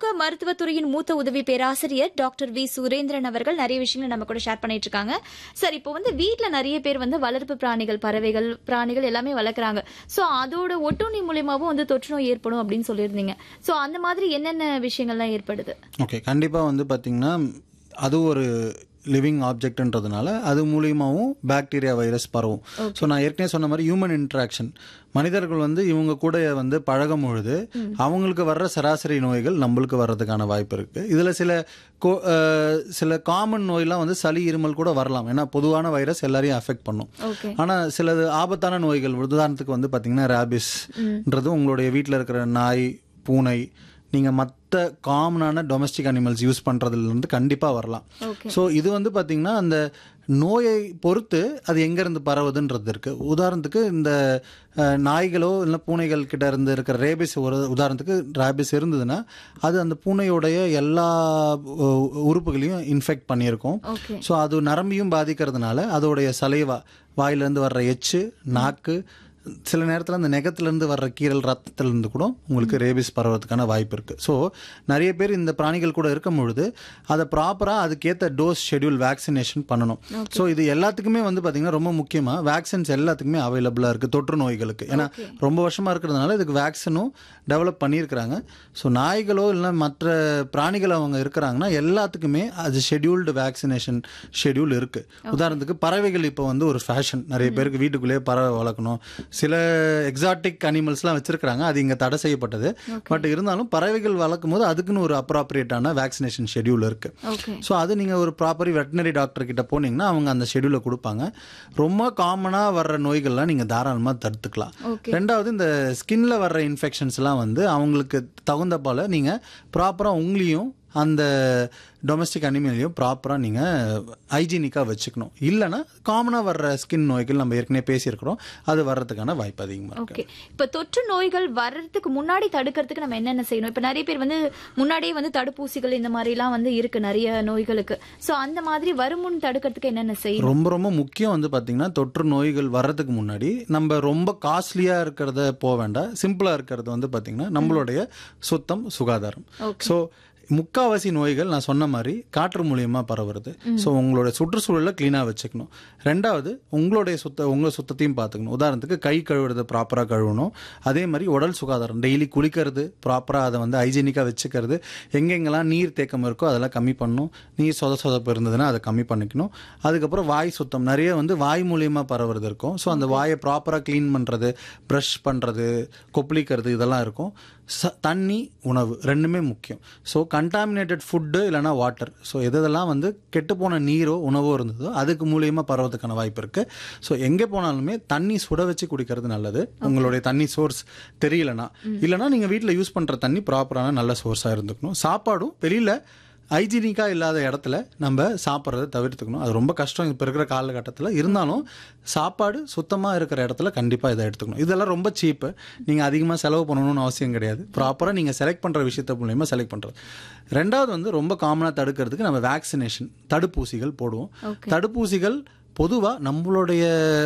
சமூக மருத்துவத்துறையின் மூத்த உதவி பேராசிரியர் டாக்டர் வி சுரேந்திரன் அவர்கள் நிறைய விஷயங்களை நம்ம கூட ஷேர் பண்ணிட்டு இருக்காங்க சார் இப்போ வந்து வீட்ல நிறைய பேர் வந்து வளர்ப்பு பிராணிகள் பறவைகள் பிராணிகள் எல்லாமே வளர்க்குறாங்க ஸோ அதோட ஒட்டுண்ணி மூலியமாவும் வந்து தொற்று நோய் ஏற்படும் அப்படின்னு சொல்லியிருந்தீங்க ஸோ அந்த மாதிரி என்னென்ன விஷயங்கள்லாம் ஏற்படுது ஓகே கண்டிப்பாக வந்து பார்த்திங்கன்னா அது ஒரு லிவிங் ஆப்ஜெக்ட்ன்றதுனால அது மூலியமாகவும் பாக்டீரியா வைரஸ் பரவும் ஸோ நான் ஏற்கனவே சொன்ன மாதிரி ஹியூமன் இன்ட்ராக்ஷன் மனிதர்கள் வந்து இவங்க கூட வந்து பழகும் பொழுது அவங்களுக்கு வர்ற சராசரி நோய்கள் நம்மளுக்கு வர்றதுக்கான வாய்ப்பு இருக்குது இதில் சில கோ அஹ், சில காமன் நோயெல்லாம் வந்து சளி இருமல் கூட வரலாம் ஏன்னா பொதுவான வைரஸ் எல்லாரையும் அஃபெக்ட் பண்ணும் ஓகே ஆனால் சிலது ஆபத்தான நோய்கள் உதாரணத்துக்கு வந்து பார்த்தீங்கன்னா ரேபிஸ்ன்றது உங்களுடைய வீட்டில் இருக்கிற நாய் பூனை நீங்கள் மற்ற காமனான டொமஸ்டிக் அனிமல்ஸ் யூஸ் பண்ணுறதுலேருந்து கண்டிப்பாக வரலாம் ஓகே ஸோ இது வந்து பார்த்தீங்கன்னா அந்த நோயை பொறுத்து அது எங்கேருந்து பரவுதுன்றது இருக்குது உதாரணத்துக்கு இந்த அஹ், நாய்களோ இல்லை பூனைகள் கிட்ட இருந்து இருக்கிற ரேபிஸ் ஒரு உதாரணத்துக்கு ரேபிஸ் இருந்ததுன்னா அது அந்த பூனையோடைய எல்லா அஹ், உறுப்புகளையும் இன்ஃபெக்ட் பண்ணியிருக்கும் ஓகே ஸோ அது நரம்பையும் பாதிக்கிறதுனால அதோடைய சலைவா வாயிலேருந்து வர்ற எச்சு நாக்கு சில நேரத்தில் அந்த நெகத்துலேருந்து வர்ற கீரல் ரத்தத்துலேருந்து கூட உங்களுக்கு ரேபிஸ் பரவறதுக்கான வாய்ப்பு இருக்குது ஸோ நிறைய பேர் இந்த பிராணிகள் கூட இருக்கும் பொழுது அதை ப்ராப்பராக அதுக்கேற்ற டோஸ் ஷெட்யூல் வேக்சினேஷன் பண்ணணும் ஸோ இது எல்லாத்துக்குமே வந்து பார்த்திங்கன்னா ரொம்ப முக்கியமாக வேக்சின்ஸ் எல்லாத்துக்குமே அவைலபிளாக இருக்குது தொற்று நோய்களுக்கு ஏன்னா ரொம்ப வருஷமாக இருக்கிறதுனால இதுக்கு வேக்சினும் டெவலப் பண்ணியிருக்கிறாங்க ஸோ நாய்களோ இல்லை மற்ற பிராணிகள் அவங்க இருக்கிறாங்கன்னா எல்லாத்துக்குமே அது ஷெட்யூல்டு வேக்சினேஷன் ஷெட்யூல் இருக்குது உதாரணத்துக்கு பறவைகள் இப்போ வந்து ஒரு ஃபேஷன் நிறைய பேருக்கு வீட்டுக்குள்ளேயே பறவை வளர்க்கணும் சில எக்ஸாட்டிக் அனிமல்ஸ்லாம் வச்சிருக்கிறாங்க அது இங்கே தடை செய்யப்பட்டது பட் இருந்தாலும் பறவைகள் வளர்க்கும் போது அதுக்குன்னு ஒரு அப்ராப்ரியேட்டான வேக்சினேஷன் ஷெட்யூல் இருக்குது ஓகே ஸோ அது நீங்கள் ஒரு ப்ராப்பரி வெட்டினரி டாக்டர் கிட்ட போனீங்கன்னா அவங்க அந்த ஷெட்யூலை கொடுப்பாங்க ரொம்ப காமனாக வர்ற நோய்கள்லாம் நீங்கள் தாராளமாக தடுத்துக்கலாம் ஓகே ரெண்டாவது இந்த ஸ்கின்ல வர்ற இன்ஃபெக்ஷன்ஸ்லாம் வந்து அவங்களுக்கு தகுந்த போல நீங்கள் ப்ராப்பராக உங்களையும் அந்த டொமஸ்டிக் அனிமலையும் ப்ராப்பராக நீங்கள் ஹைஜீனிக்காக வச்சுக்கணும் இல்லைன்னா காமனாக வர்ற ஸ்கின் நோய்கள் நம்ம ஏற்கனவே பேசியிருக்கிறோம் அது வர்றதுக்கான வாய்ப்பு அதிகமாக இருக்கு ஓகே இப்ப தொற்று நோய்கள் வர்றதுக்கு முன்னாடி தடுக்கிறதுக்கு நம்ம என்னென்ன செய்யணும் இப்ப நிறைய பேர் வந்து முன்னாடியே வந்து தடுப்பூசிகள் இந்த மாதிரி எல்லாம் வந்து இருக்கு நிறைய நோய்களுக்கு சோ அந்த மாதிரி வருமுன் தடுக்கிறதுக்கு என்னென்ன செய்யணும் ரொம்ப ரொம்ப முக்கியம் வந்து பார்த்தீங்கன்னா தொற்று நோய்கள் வர்றதுக்கு முன்னாடி நம்ம ரொம்ப காஸ்ட்லியாக இருக்கிறத போக வேண்டாம் சிம்பிளாக இருக்கிறது வந்து பார்த்தீங்கன்னா நம்மளுடைய சுத்தம் சுகாதாரம் Okay. ஸோ முக்காவாசி நோய்கள் நான் சொன்ன மாதிரி காற்று மூலியமாக பரவுறது ஸோ உங்களோட சுற்றுச்சூழலை க்ளீனாக வச்சுக்கணும் ரெண்டாவது உங்களுடைய சுத்த உங்கள் சுத்தத்தையும் பார்த்துக்கணும் உதாரணத்துக்கு கை கழுவுறதை ப்ராப்பராக கழுவணும் அதே மாதிரி உடல் சுகாதாரம் டெய்லி குளிக்கிறது ப்ராப்பராக அதை வந்து ஹைஜீனிக்காக வச்சுக்கிறது எங்கெங்கெல்லாம் நீர் தேக்கம் இருக்கோ அதெல்லாம் கம்மி பண்ணணும் நீர் சொத சொதப்பு இருந்ததுன்னா அதை கம்மி பண்ணிக்கணும் அதுக்கப்புறம் வாய் சுத்தம் நிறைய வந்து வாய் மூலியமாக பரவுறது இருக்கும் ஸோ அந்த வாயை ப்ராப்பராக க்ளீன் பண்ணுறது ப்ரஷ் பண்ணுறது கொப்பளிக்கிறது இதெல்லாம் இருக்கும் ச தண்ணி உணவு ரெண்டுமே முக்கியம் ஸோ கண்டாமினேட்டட் ஃபுட்டு இல்லைனா வாட்டர் ஸோ எதெல்லாம் வந்து கெட்டுப்போன நீரோ உணவோ இருந்ததோ அதுக்கு மூலியமாக பரவதுக்கான வாய்ப்பு இருக்குது ஸோ எங்கே போனாலுமே தண்ணி சுட வச்சு குடிக்கிறது நல்லது உங்களுடைய தண்ணி சோர்ஸ் தெரியலனா இல்லைனா நீங்கள் வீட்டில் யூஸ் பண்ணுற தண்ணி ப்ராப்பரான நல்ல சோர்ஸாக இருந்துக்கணும் சாப்பாடும் வெளியில் ஹைஜீனிக்காக இல்லாத இடத்துல நம்ம சாப்பிட்றத தவிர்த்துக்கணும் அது ரொம்ப கஷ்டம் இப்போ இருக்கிற காலகட்டத்தில் இருந்தாலும் சாப்பாடு சுத்தமாக இருக்கிற இடத்துல கண்டிப்பாக இதை எடுத்துக்கணும் இதெல்லாம் ரொம்ப சீப்பு நீங்கள் அதிகமாக செலவு பண்ணணும்னு அவசியம் கிடையாது ப்ராப்பராக நீங்கள் செலக்ட் பண்ணுற விஷயத்த மூலயமா செலக்ட் பண்ணுறது ரெண்டாவது வந்து ரொம்ப காமனாக தடுக்கிறதுக்கு நம்ம வேக்சினேஷன் தடுப்பூசிகள் போடுவோம் தடுப்பூசிகள் பொதுவாக நம்மளுடைய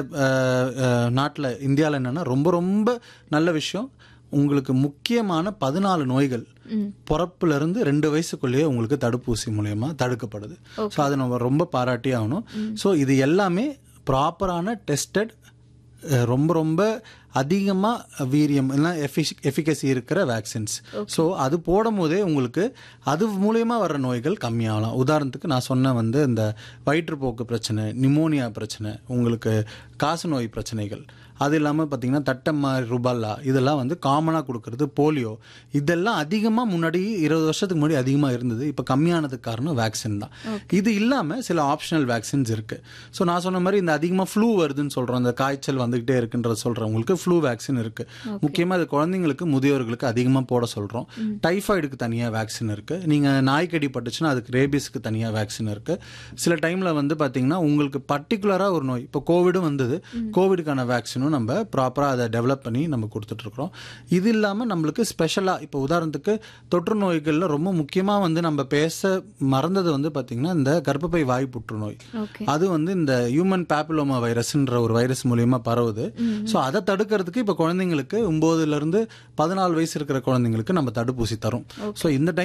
நாட்டில் இந்தியாவில் என்னென்னா ரொம்ப ரொம்ப நல்ல விஷயம் உங்களுக்கு முக்கியமான பதினாலு நோய்கள் பிறப்புல இருந்து ரெண்டு வயசுக்குள்ளேயே உங்களுக்கு தடுப்பூசி மூலயமா தடுக்கப்படுது ஸோ அதை நம்ம ரொம்ப பாராட்டி ஆகணும் ஸோ இது எல்லாமே ப்ராப்பரான டெஸ்டட் ரொம்ப ரொம்ப அதிகமாக வீரியம் இல்லைனா எஃபிக் எஃபிகசி இருக்கிற வேக்சின்ஸ் ஸோ அது போடும் போதே உங்களுக்கு அது மூலயமா வர்ற நோய்கள் கம்மியாகலாம் உதாரணத்துக்கு நான் சொன்ன வந்து இந்த வயிற்றுப்போக்கு பிரச்சனை நிமோனியா பிரச்சனை உங்களுக்கு காசு நோய் பிரச்சனைகள் அது இல்லாமல் பார்த்தீங்கன்னா தட்டம்மா ருபாலா இதெல்லாம் வந்து காமனாக கொடுக்கறது போலியோ இதெல்லாம் அதிகமாக முன்னாடி இருபது வருஷத்துக்கு முன்னாடி அதிகமாக இருந்தது இப்போ கம்மியானதுக்கு காரணம் வேக்சின் தான் இது இல்லாமல் சில ஆப்ஷனல் வேக்சின்ஸ் இருக்குது ஸோ நான் சொன்ன மாதிரி இந்த அதிகமாக ஃப்ளூ வருதுன்னு சொல்கிறோம் இந்த காய்ச்சல் வந்துக்கிட்டே இருக்குன்றத சொல்கிறவங்களுக்கு ஃப்ளூ வேக்சின் இருக்குது முக்கியமாக அது குழந்தைங்களுக்கு முதியோர்களுக்கு அதிகமாக போட சொல்கிறோம் டைஃபாய்டுக்கு தனியாக வேக்சின் இருக்குது நீங்கள் நாய்க்கடி பட்டுச்சுன்னா அதுக்கு ரேபிஸ்க்கு தனியாக வேக்சின் இருக்குது சில டைமில் வந்து பார்த்தீங்கன்னா உங்களுக்கு பர்டிகுலராக ஒரு நோய் இப்போ கோவிடும் வந்தது கோவிடுக்கான வேக்சினும் நம்ம ப்ராப்பராக அதை டெவலப் பண்ணி நம்ம கொடுத்துட்ருக்குறோம் இது இல்லாமல் நம்மளுக்கு ஸ்பெஷலாக இப்போ உதாரணத்துக்கு தொற்று நோய்களில் ரொம்ப முக்கியமாக வந்து நம்ம பேச மறந்தது வந்து பார்த்திங்கன்னா இந்த கர்ப்பப்பை வாய் புற்றுநோய் ஓகே அது வந்து இந்த ஹியூமன் பேப்பிலோமா வைரஸ்ன்ற ஒரு வைரஸ் மூலியமா பரவுது ஸோ அதை தடுக்கிறதுக்கு இப்போ குழந்தைங்களுக்கு ஒம்போதுல இருந்து பதினாலு வயசு இருக்கிற குழந்தைங்களுக்கு நம்ம தடுப்பூசி தரும் ஸோ இந்த டைம்